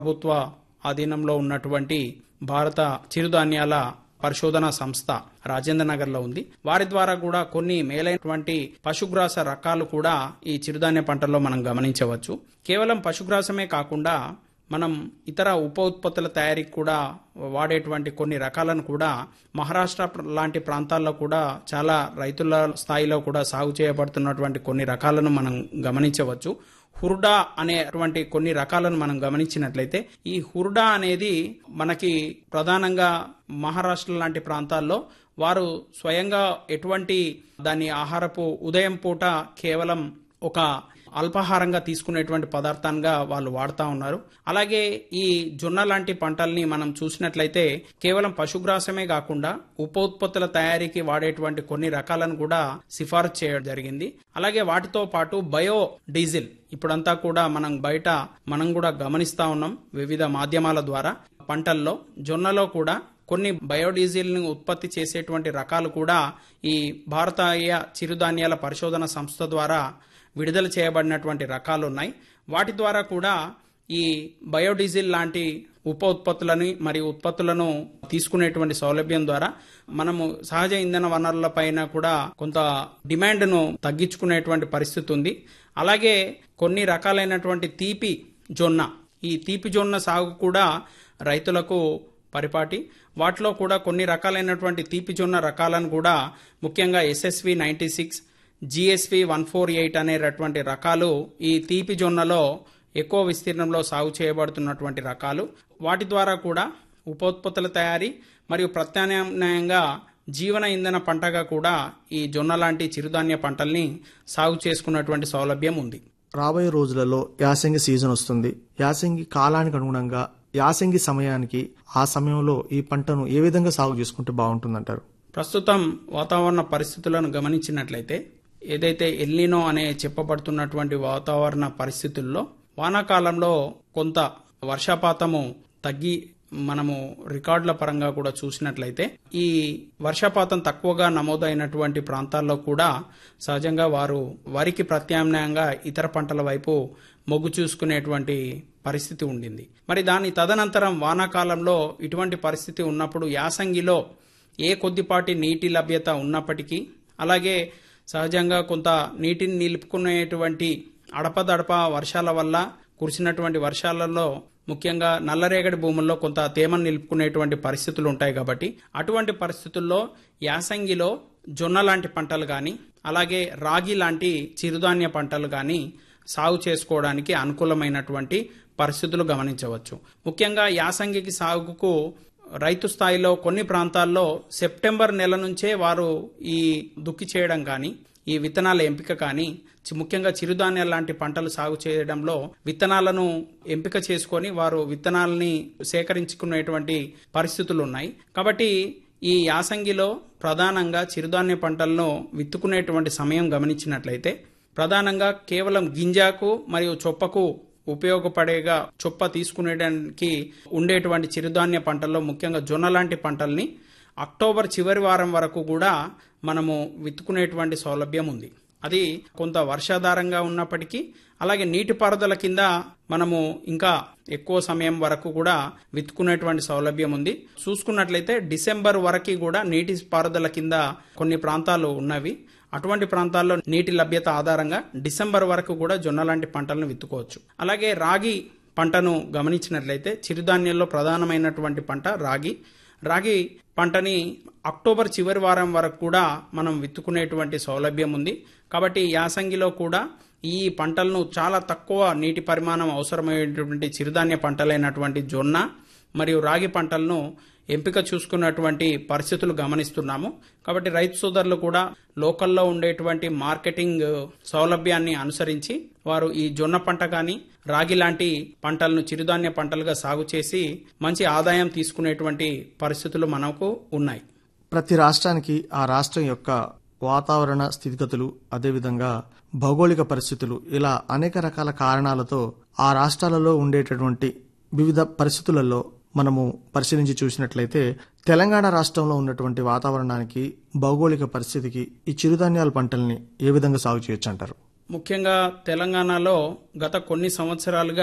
ప్రభుత్వ ఆధీనంలో ఉన్నటువంటి భారత చిరుధాన్యాల పరిశోధన సంస్థ రాజేంద్ర నగర్ లో ఉంది వారి ద్వారా కూడా కొన్ని మేలైనటువంటి పశుగ్రాస రకాలు కూడా ఈ చిరుధాన్య పంటల్లో మనం గమనించవచ్చు కేవలం పశుగ్రాసమే కాకుండా మనం ఇతర ఉప ఉత్పత్తుల తయారీకి కూడా వాడేటువంటి కొన్ని రకాలను కూడా మహారాష్ట్ర లాంటి ప్రాంతాల్లో కూడా చాలా రైతుల స్థాయిలో కూడా సాగు చేయబడుతున్నటువంటి కొన్ని రకాలను మనం గమనించవచ్చు హుర్డా అనేటువంటి కొన్ని రకాలను మనం గమనించినట్లయితే ఈ హుర్డా అనేది మనకి ప్రధానంగా మహారాష్ట్ర లాంటి ప్రాంతాల్లో వారు స్వయంగా ఎటువంటి దాని ఆహారపు ఉదయం పూట కేవలం ఒక అల్పాహారంగా తీసుకునేటువంటి పదార్థంగా వాళ్ళు వాడుతూ ఉన్నారు అలాగే ఈ జొన్న లాంటి పంటల్ని మనం చూసినట్లయితే కేవలం పశుగ్రాసమే కాకుండా ఉప ఉత్పత్తుల తయారీకి వాడేటువంటి కొన్ని రకాలను కూడా సిఫారసు చేయడం జరిగింది అలాగే వాటితో పాటు బయో డీజిల్ ఇప్పుడంతా కూడా మనం బయట మనం కూడా గమనిస్తా ఉన్నాం వివిధ మాధ్యమాల ద్వారా పంటల్లో జొన్నలో కూడా కొన్ని బయోడీజిల్ ను ఉత్పత్తి చేసేటువంటి రకాలు కూడా ఈ భారతీయ చిరుధాన్యాల పరిశోధన సంస్థ ద్వారా విడుదల చేయబడినటువంటి రకాలు ఉన్నాయి వాటి ద్వారా కూడా ఈ బయోడీజిల్ లాంటి ఉప ఉత్పత్తులని మరియు ఉత్పత్తులను తీసుకునేటువంటి సౌలభ్యం ద్వారా మనము సహజ ఇంధన వనరుల పైన కూడా కొంత డిమాండ్ను తగ్గించుకునేటువంటి పరిస్థితి ఉంది అలాగే కొన్ని రకాలైనటువంటి తీపి జొన్న ఈ తీపి జొన్న సాగు కూడా రైతులకు పరిపాటి వాటిలో కూడా కొన్ని రకాలైనటువంటి తీపి జొన్న రకాలను కూడా ముఖ్యంగా SSV ninety six GSV one four eight అనేటటువంటి రకాలు ఈ తీపి జొన్నలో ఎక్కువ విస్తీర్ణంలో సాగు చేయబడుతున్నటువంటి రకాలు వాటి ద్వారా కూడా ఉపోత్పత్తుల తయారీ మరియు ప్రత్యామ్నాయంగా జీవన ఇంధన పంటగా కూడా ఈ జొన్న లాంటి చిరుధాన్య పంటల్ని సాగు చేసుకున్నటువంటి సౌలభ్యం ఉంది రాబోయే రోజులలో యాసంగి సీజన్ వస్తుంది యాసంగి కాలానికి అనుగుణంగా యాసంగి సమయానికి ఆ సమయంలో ఈ పంటను ఏ విధంగా సాగు చేసుకుంటే బాగుంటుందంటారు ప్రస్తుతం వాతావరణ పరిస్థితులను గమనించినట్లయితే ఏదైతే ఎల్నినో అనే చెప్పబడుతున్నటువంటి వాతావరణ పరిస్థితుల్లో వానాకాలంలో కొంత వర్షపాతము తగ్గి మనము రికార్డుల పరంగా కూడా చూసినట్లయితే ఈ వర్షపాతం తక్కువగా నమోదైనటువంటి ప్రాంతాల్లో కూడా సహజంగా వారు వరికి ప్రత్యామ్నాయంగా ఇతర పంటల వైపు మొగ్గు చూసుకునేటువంటి పరిస్థితి ఉండింది మరి దాని తదనంతరం వానాకాలంలో ఇటువంటి పరిస్థితి ఉన్నప్పుడు యాసంగిలో ఏ కొద్దిపాటి నీటి లభ్యత ఉన్నప్పటికీ అలాగే సహజంగా కొంత నీటిని నిలుపుకునేటువంటి అడపదడప వర్షాల వల్ల కురిసినటువంటి వర్షాలలో ముఖ్యంగా నల్లరేగడి భూముల్లో కొంత తేమను నిలుపుకునేటువంటి పరిస్థితులు ఉంటాయి కాబట్టి అటువంటి పరిస్థితుల్లో యాసంగిలో జొన్న లాంటి పంటలు కానీ అలాగే రాగి లాంటి చిరుధాన్య పంటలు కానీ సాగు చేసుకోవడానికి అనుకూలమైనటువంటి పరిస్థితులు గమనించవచ్చు ముఖ్యంగా యాసంగికి సాగుకు రైతు స్థాయిలో కొన్ని ప్రాంతాల్లో సెప్టెంబర్ నెల నుంచే వారు ఈ దుక్కి చేయడం కానీ ఈ విత్తనాల ఎంపిక కానీ చి- ముఖ్యంగా చిరుధాన్యాల లాంటి పంటలు సాగు చేయడంలో విత్తనాలను ఎంపిక చేసుకొని వారు విత్తనాలని సేకరించుకునేటువంటి పరిస్థితులు ఉన్నాయి కాబట్టి ఈ యాసంగిలో ప్రధానంగా చిరుధాన్య పంటలను విత్తుకునేటువంటి సమయం గమనించినట్లయితే ప్రధానంగా కేవలం గింజకు మరియు చొప్పకు ఉపయోగపడేగా చొప్ప తీసుకునేడానికి ఉండేటువంటి చిరుధాన్య పంటల్లో ముఖ్యంగా జొన్న లాంటి పంటల్ని అక్టోబర్ చివరి వారం వరకు కూడా మనము విత్తుకునేటువంటి సౌలభ్యం ఉంది అది కొంత వర్షాధారంగా ఉన్నప్పటికీ అలాగే నీటిపారుదల కింద మనము ఇంకా ఎక్కువ సమయం వరకు కూడా విత్తుకునేటువంటి సౌలభ్యం ఉంది చూసుకున్నట్లయితే డిసెంబర్ వరకు కూడా నీటి పారుదల కింద కొన్ని ప్రాంతాలు ఉన్నవి అటువంటి ప్రాంతాల్లో నీటి లభ్యత ఆధారంగా డిసెంబర్ వరకు కూడా జొన్న లాంటి పంటలను విత్తుకోవచ్చు అలాగే రాగి పంటను గమనించినట్లయితే చిరుధాన్యాల్లో ప్రధానమైనటువంటి పంట రాగి రాగి పంటని అక్టోబర్ చివరి వారం వరకు కూడా మనం విత్తుకునేటువంటి సౌలభ్యం ఉంది కాబట్టి యాసంగిలో కూడా ఈ పంటలను చాలా తక్కువ నీటి పరిమాణం అవసరమైనటువంటి చిరుధాన్య పంటలైనటువంటి జొన్న మరియు రాగి పంటలను ఎంపిక చూసుకున్నటువంటి పరిస్థితులు గమనిస్తున్నాము కాబట్టి రైతు సోదరులు కూడా లోకల్లో ఉండేటువంటి మార్కెటింగ్ సౌలభ్యాన్ని అనుసరించి వారు ఈ జొన్న పంట కానీ రాగి లాంటి పంటలను చిరుధాన్య పంటలుగా సాగు చేసి మంచి ఆదాయం తీసుకునేటువంటి పరిస్థితులు మనకు ఉన్నాయి ప్రతి రాష్ట్రానికి ఆ రాష్ట్రం యొక్క వాతావరణ స్థితిగతులు అదేవిధంగా భౌగోళిక పరిస్థితులు ఇలా అనేక రకాల కారణాలతో ఆ రాష్ట్రాలలో ఉండేటటువంటి వివిధ పరిస్థితులలో మనము పరిశీలించి చూసినట్లయితే తెలంగాణ రాష్ట్రంలో ఉన్నటువంటి వాతావరణానికి భౌగోళిక పరిస్థితికి ఈ చిరుధాన్యాల పంటల్ని ఏ విధంగా సాగు చేయొచ్చు అంటారు ముఖ్యంగా తెలంగాణలో గత కొన్ని సంవత్సరాలుగా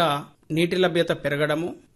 నీటి లభ్యత పెరగడము